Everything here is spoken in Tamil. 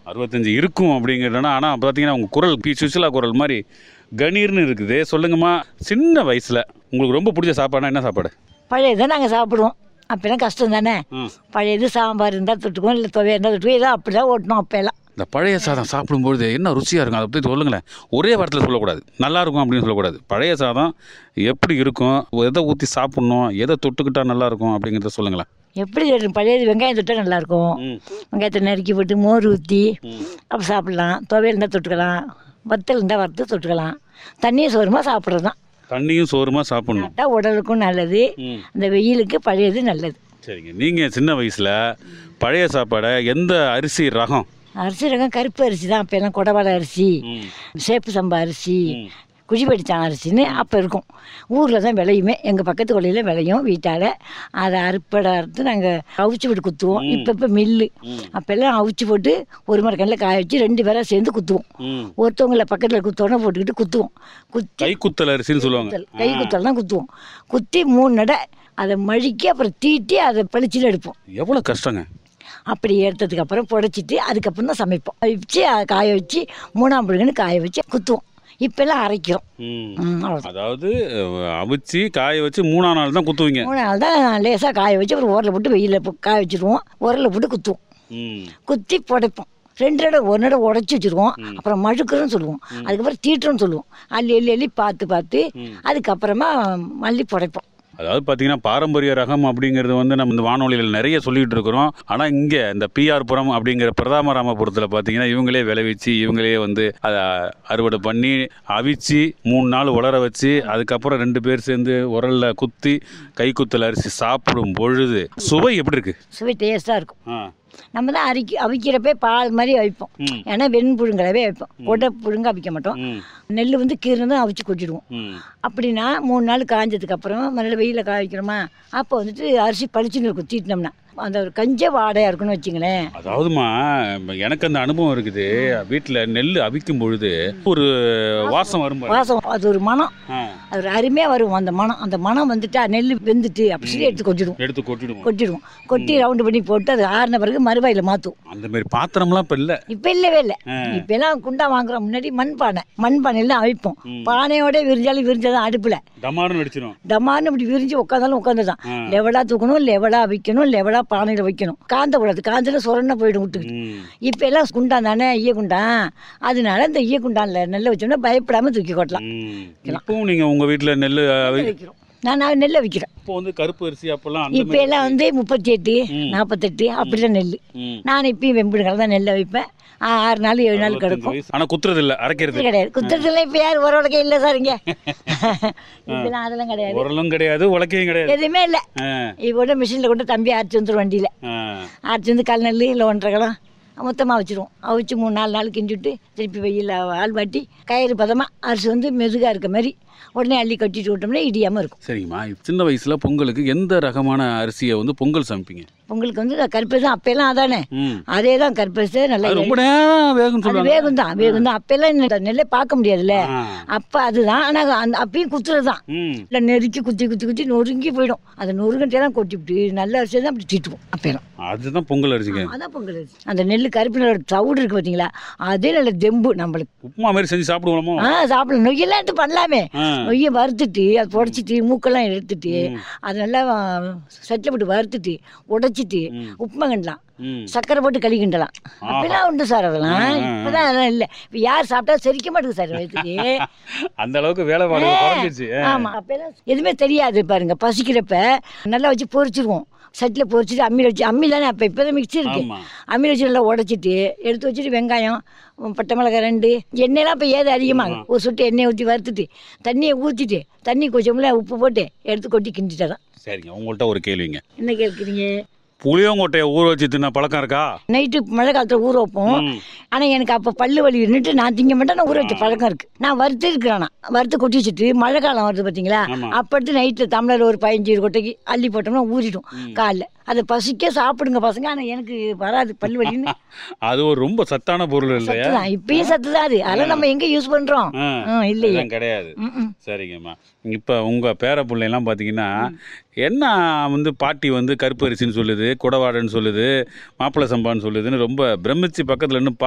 அறுபத்தஞ்சு இருக்கும் அப்படிங்கிறதுனா ஆனால் பார்த்தீங்கன்னா உங்கள் குரல் பி சுசிலா குரல் மாதிரி கணீர்னு இருக்குது சொல்லுங்கம்மா சின்ன வயசில் உங்களுக்கு ரொம்ப பிடிச்ச சாப்பாடுனா என்ன சாப்பாடு பழையதை நாங்கள் சாப்பிடுவோம் அப்போல்லாம் கஷ்டம் தானே ம். பழையது சாம்பார் இருந்தால் தொட்டுக்குவோம் இல்லை துவையா இருந்தால் தொட்டுக்குவோம் ஏதோ அப்படி தான் ஓட்டணும் அப்போல்லாம் இந்த பழைய சாதம் சாப்பிடும்பொழுது என்ன ருசியாக இருக்கும் அதை பற்றி சொல்லுங்களேன் ஒரே வாரத்தில் சொல்லக்கூடாது நல்லா இருக்கும் அப்படின்னு சொல்லக்கூடாது பழைய சாதம் எப்படி இருக்கும் எதை ஊற்றி சாப்பிட்ணும் எதை தொட்டுக்கிட்டா நல்லா இருக்கும் அப்படிங்கிறத சொல்லுங்களேன் எப்படி இருக்கும்? பழையது வெங்காயம் தொட்டால் நல்லாயிருக்கும் ம். வெங்காயத்தை நறுக்கி போட்டு மோர் ஊற்றி அப்போ சாப்பிட்லாம் துவையல் இருந்தால் தொட்டுக்கலாம் வத்தல் இருந்தால் வறுத்து தொட்டுக்கலாம் தண்ணியும் சோறுமா சாப்பிட்றது தான் தண்ணியும் சோறுமா சாப்பிட்ணும் சாப்பிட்டா உடலுக்கும் நல்லது ம். இந்த வெயிலுக்கு பழையது நல்லது சரிங்க நீங்கள் சின்ன வயசில் பழைய சாப்பாடை எந்த அரிசி ரகம் அரிசி ரகம் கருப்பு அரிசி தான் அப்போ எல்லாம் குடவாளை அரிசி ம். சேப்பு சம்பா அரிசி குழிப்படிச்சான் அரிசின்னு அப்போ இருக்கும் ஊரில் தான் விளையுமே எங்கள் பக்கத்து கொள்ளையில் விளையும் வீட்டால் அதை அறுப்படை அறுத்து நாங்கள் அவிச்சு போட்டு குத்துவோம் இப்போ இப்போ மில்லு அப்போல்லாம் அவிச்சு போட்டு ஒரு மரக்கண்ணில் காய வச்சு ரெண்டு பேராக சேர்ந்து குத்துவோம் ம். ஒருத்தவங்கள பக்கத்தில் குத்தோன்னே போட்டுக்கிட்டு குத்துவோம் குத்தி கை குத்தல் அரிசின்னு சொல்லுவாங்க குத்தல், கை குத்தல் தான் குத்துவோம் குத்தி மூணு நடை அதை மழுக்கி அப்புறம் தீட்டி அதை பளிச்சுன்னு எடுப்போம் எவ்வளோ கஷ்டங்க அப்படி எடுத்ததுக்கு அப்புறம் புடைச்சிட்டு அதுக்கப்புறம் தான் சமைப்போம் வச்சு அதை காய வச்சு மூணாம் பிள்ளைங்கன்னு காய வச்சு குத்துவோம் இப்போல்லாம் அரைக்கிறோம் ம். ம், அவ்வளவுதான். அதாவது அஹ், அவிச்சு காய வச்சு மூணாம் நாள் தான் குத்துவீங்க மூணு நாள் தான் லேசாக காய வச்சு அப்புறம் உரலை போட்டு வெயிலில் போ- காய வச்சுருவோம் உரலை போட்டு குத்துவோம் ம். குத்தி புடைப்போம் ரெண்டு இடம் ஒரு இடம் உடச்சி வச்சுருவோம் அப்புறம் மழுக்குறோன்னு சொல்லுவோம் அதுக்கப்புறம் தீட்டுறோன்னு சொல்லுவோம் அள்ளி அள்ளி அள்ளி பார்த்து பார்த்து அதுக்கப்புறமா மல்லி புடைப்போம் அதாவது பார்த்தீங்கன்னா பாரம்பரிய ரகம் அப்படிங்கிறது வந்து நம்ம இந்த வானொலியில் நிறைய சொல்லிட்டு இருக்கிறோம் ஆனால் இங்கே இந்த பிஆர் புரம் அப்படிங்கிற பிரதாமராமபுரத்தில் பார்த்தீங்கன்னா இவங்களே விளைவிச்சு இவங்களே வந்து அதை அறுவடை பண்ணி அவிச்சு மூணு நாள் உலர வச்சு அதுக்கப்புறம் ரெண்டு பேர் சேர்ந்து உரல்ல குத்தி கைக்குத்தல் அரிசி சாப்பிடும் பொழுது சுவை எப்படி இருக்கு சுவை டேஸ்ட்டாக இருக்கும் ஆ நம்ம தான் அரிக்கி அவிக்கிறப்பே பால் மாதிரி அவிப்போம் ம். ஏன்னா வெண் புழுங்கலவே வைப்போம் கொடை புழுங்க அவிக்க மாட்டோம் ம் நெல் வந்து கீரை அவிச்சு கொட்டிடுவோம் ம் அப்படின்னா மூணு நாள் காஞ்சதுக்கு அப்புறம் மறுநாள் வெயிலில் காய வைக்கிறோமா அப்போ வந்துட்டு அரிசி பளிச்சுன்னு இருக்கும் தீட்டினோம்னா அந்த ஒரு கஞ்ச வாடையாக இருக்குன்னு வச்சுங்களேன் அதாவதுமா இப்ப எனக்கு அந்த அனுபவம் இருக்குது வீட்டில் நெல் அவிக்கும் பொழுது ஒரு வாசம் வரும் பாரு. வாசம் அது ஒரு மனம் ஆ, அது ஒரு அருமையாக வரும் அந்த மனம் அந்த மனம் வந்துட்டா நெல் வெந்துட்டு அப்படி சொல்லி எடுத்து கொட்டிடுவோம் எடுத்து கொட்டிடுவோம் கொட்டிடுவோம் கொட்டி ரவுண்டு பண்ணி போட்டு அது ஆறின பிறகு மறுவாயில் மாற்றுவோம் அந்த மாதிரி பாத்திரம்லாம் இப்போ இல்லை இப்போ இல்லவே இல்லை இப்போ எல்லாம் குண்டா வாங்குறோம் முன்னாடி மண் பானை மண் பானையில் அவிப்போம் பானையோட விரிஞ்சாலும் விரிஞ்சாதான் அடுப்பில் டமார்னு அடிச்சிடும் டமார்னு இப்படி விரிஞ்சு உட்காந்தாலும் உட்காந்துதான் லெவலாக தூக்கணும் லெவலாக வைக்கணும் லெவலாக பானையில் வைக்கணும் காந்த கூடாது காந்தில் சொரண போயிடும் விட்டுக்கிட்டு ம் இப்போ எல்லாம் குண்டான் தானே ஈய குண்டான் அதனால இந்த ஈய குண்டான்ல நெல்லை வச்சோம்னா பயப்படாமல் தூக்கி கொட்டலாம் ம். இப்பவும் நீங்க உங்க வீட்ல நெல் அவி- வைக்கிறோம் நான் நான் நெல்லை விற்கிறேன் இப்போ வந்து கருப்பு அரிசி அப்பெல்லாம் அந்த இப்போ எல்லாம் வந்து முப்பத்தி எட்டு நாற்பத்தெட்டு அப்படிதான் நெல் ம். நான் இப்பயும் வெம்பிடுங்கள் தான் நெல்லை வைப்பேன் ஆ, ஆறு நாள் ஏழு நாள் கிடக்கும் வயசு. ஆனா குத்துறது இல்ல அரைக்கிறது இது கிடையாது குத்துறதுல இப்போ யார் ஒரு உலகம் இல்லை சார் இங்கே இப்பெல்லாம் அதெல்லாம் கிடையாது உரலும் கிடையாது உலக்கையும் கிடையாது எதுவுமே இல்லை ஆ, இப்போ மிஷினில் கொண்டு தம்பி அரைச்சி வந்துடும் வண்டியில் ஆ. அரைச்சி வந்து கல் நெல் இல்லை ஒன்றரை கிலோ மொத்தமாக வச்சுருவோம் அவிச்சு மூணு நாலு நாள் கிண்டிவிட்டு திருப்பி வெயில் ஆள் வாட்டி கயிறு பதமாக அரிசி வந்து மெதுகாக இருக்க மாதிரி உடனே அள்ளி கட்டிட்டு விட்டோம்னா இடியாமல் இருக்கும் சரிங்கம்மா சின்ன வயசுல பொங்கலுக்கு எந்த ரகமான அரிசியை வந்து பொங்கல் சமைப்பீங்க பொங்கலுக்கு வந்து கருப்பரிசி அப்பெல்லாம் அதானே ம். அதே தான் கருப்பரிசி நல்லா அது ரொம்ப நேரம் வேகும்னு அது சொல்லுவாங்க வேகும் தான் வேகும் தான் அப்பெல்லாம் இந்த நெல்லை பார்க்க முடியாதுல்ல ஆ. அப்போ அதுதான் ஆனால் அந்த அப்பயும் குத்துறது தான் ம். இல்லை நெருக்கி குத்தி குத்தி குத்தி நொறுங்கி போயிடும் அந்த நொறுங்கட்டையெல்லாம் கொட்டிவிட்டு நல்ல அரிசி தான் அப்படி தீட்டுவோம் அப்பெல்லாம் அதுதான் பொங்கல் அரிசிங்க அதான் பொங்கல் அரிசி அந்த நெல் கருப்பு நெல்லோட தவிடு இருக்கு பார்த்தீங்களா அதே நல்ல தெம்பு நம்மளுக்கு உப்புமா மாதிரி செஞ்சு சாப்பிடுவோமோ ஆ சாப்பிடலாம் நொய்யெல்லாம் எடுத்து பண்ணலாமே ஆ. நொய்யை வறுத்துட்டு அதை புடச்சிட்டு மூக்கெல்லாம் எடுத்துட்டு அது நல்லா சட்டில் போட்டு வறுத்துட்டு உடைச்சிட்டு உப்புமா கிண்டலாம் ம். சக்கரை போட்டு களி கிண்டலாம் அப்படிலாம் உண்டு சார் அதெல்லாம் இப்போதான் அதெல்லாம் இல்லை இப்போ யார் சாப்பிட்டா செரிக்க மாட்டேங்குது சார் வயிற்றுக்கு அந்த அளவுக்கு வேலைப்பாடு குறைஞ்சிச்சு ஆமாம் அப்போல்லாம் எதுவுமே தெரியாது பாருங்க பசிக்கிறப்ப நல்லா வச்சு பொரிச்சிருவோம் சட்டில் பொரிச்சிட்டு அம்மியில் வச்சு அம்மி தானே அப்போ இப்போ தான் மிக்சி இருக்கு ஆமா. அம்மியில் வச்சு நல்லா உடச்சிட்டு எடுத்து வச்சுட்டு வெங்காயம் உம், பட்டை மிளகாய் ரெண்டு எண்ணெயெல்லாம் இப்போ ஏது அதிகமாகும் ஒரு சொட்டு எண்ணெயை ஊற்றி வறுத்துட்டு தண்ணியை ஊற்றிட்டு தண்ணி கொஞ்சம்ல உப்பு போட்டு எடுத்து கொட்டி கிண்டிட்டதான் சரிங்க உங்கள்கிட்ட ஒரு கேள்விங்க என்ன கேட்குறீங்க புளியங்கொட்டையை ஊற வச்சு தின்ன பழக்கம் இருக்கா நைட்டு மழை காலத்தில் ஊற வைப்போம் ஆனால் எனக்கு அப்போ பல்லு வலி இருந்துட்டு நான் திங்க மாட்டேன் நான் ஊற வச்ச பழக்கம் இருக்கு நான் வறுத்து இருக்கிறேன் வறுத்து கொட்டி வச்சுட்டு மழை காலம் வருது பார்த்தீங்களா ஆமா. அப்போ எடுத்து நைட்டில் தமிழில் ஒரு பதினஞ்சு கொட்டைக்கு அள்ளி போட்டோம்னா ஊறிடும் காலைல அதை பசிக்க சாப்பிடுங்க பசங்க ஆனால் எனக்கு வராது பல்லு வலின்னு அது ஒரு ரொம்ப சத்தான பொருள் இல்லையா சத்து தான் இப்பயும் சத்து தான் அது அதெல்லாம் நம்ம எங்கே யூஸ் பண்ணுறோம் ஆ. ம் இல்லையே அதெல்லாம் கிடையாது ம் ம் சரிங்கம்மா இப்போ உங்கள் பேர பிள்ளைலாம் பார்த்தீங்கன்னா என்ன வந்து பாட்டி வந்து கருப்பு அரிசின்னு சொல்லுது குடவாடைன்னு சொல்லுது மாப்பிள்ளை சம்பான்னு சொல்லுதுன்னு ரொம்ப பிரமிச்சு பக்கத்தில் நின்று